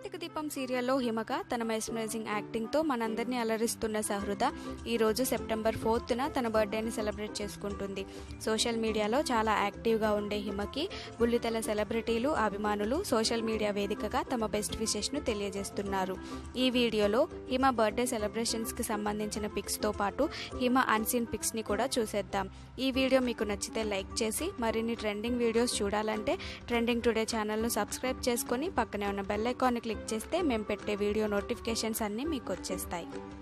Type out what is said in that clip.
కార్తీక దీపం సీరియల్లో హిమక తన మెస్మరైజింగ్ యాక్టింగ్తో మనందరినీ అలరిస్తున్న సహృద ఈరోజు సెప్టెంబర్ ఫోర్త్న తన బర్త్డేని సెలబ్రేట్ చేసుకుంటుంది సోషల్ మీడియాలో చాలా యాక్టివ్గా ఉండే హిమకి బుల్లితెల సెలబ్రిటీలు అభిమానులు సోషల్ మీడియా వేదికగా తమ బెస్ట్ విషెస్ను తెలియజేస్తున్నారు ఈ వీడియోలో హిమ బర్త్డే సెలబ్రేషన్స్కి సంబంధించిన పిక్స్తో పాటు హిమ అన్సీన్ పిక్స్ని కూడా చూసేద్దాం ఈ వీడియో మీకు నచ్చితే లైక్ చేసి మరిన్ని ట్రెండింగ్ వీడియోస్ చూడాలంటే ట్రెండింగ్ టుడే ఛానల్ను సబ్స్క్రైబ్ చేసుకొని పక్కనే ఉన్న బెల్ ఐకాన్ని క్లిక్ చేస్తే మేము పెట్టే వీడియో నోటిఫికేషన్స్ అన్నీ మీకు వచ్చేస్తాయి